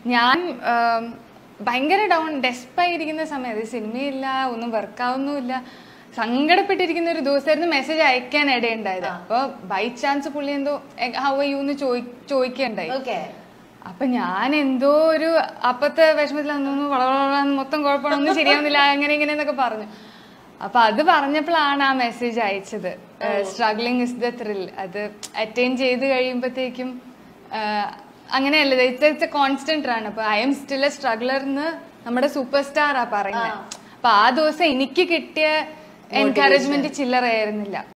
ഞാൻ ആം, ഭയങ്കര ഡൗൺ ഡെസ്പായിരിക്കുന്ന സമയത്ത് സിനിമയില്ല ഒന്നും വർക്കാവുന്നുമില്ല സങ്കടപ്പെട്ടിരിക്കുന്ന ഒരു ദിവസമായിരുന്നു മെസ്സേജ് അയക്കാൻ ഇടയുണ്ടായത് അപ്പൊ ബൈ ചാൻസ് പുള്ളി എന്തോ ഹൗ യു എന്ന് ചോദി- ചോദിക്കുകയുണ്ടായി ഓക്കെ അപ്പൊ ഞാൻ എന്തോ ഒരു അപ്പത്തെ വിഷമത്തിൽ അന്നൊന്നും വളവളന്ന് മൊത്തം കുഴപ്പമാണ് ഒന്നും ശരിയാവുന്നില്ല അങ്ങനെ ഇങ്ങനെ എന്നൊക്കെ പറഞ്ഞു അപ്പൊ അത് പറഞ്ഞപ്പോഴാണ് ആ മെസ്സേജ് അയച്ചത് സ്ട്രഗ്ലിംഗ് ഇസ് ദ ത്രിൽ അത് അറ്റൈൻ ചെയ്ത് കഴിയുമ്പോഴത്തേക്കും അങ്ങനെയല്ല ഇറ്റ്സ് ഇറ്റ്സ് എ കോൺസ്റ്റന്റ് ആണ് അപ്പൊ I'm still a struggler എന്ന് നമ്മുടെ സൂപ്പർ സ്റ്റാർ ആ പറയുന്നത് അപ്പൊ ആ ദിവസം എനിക്ക് കിട്ടിയ എൻകറേജ്മെന്റ് ചില്ലറയായിരുന്നില്ല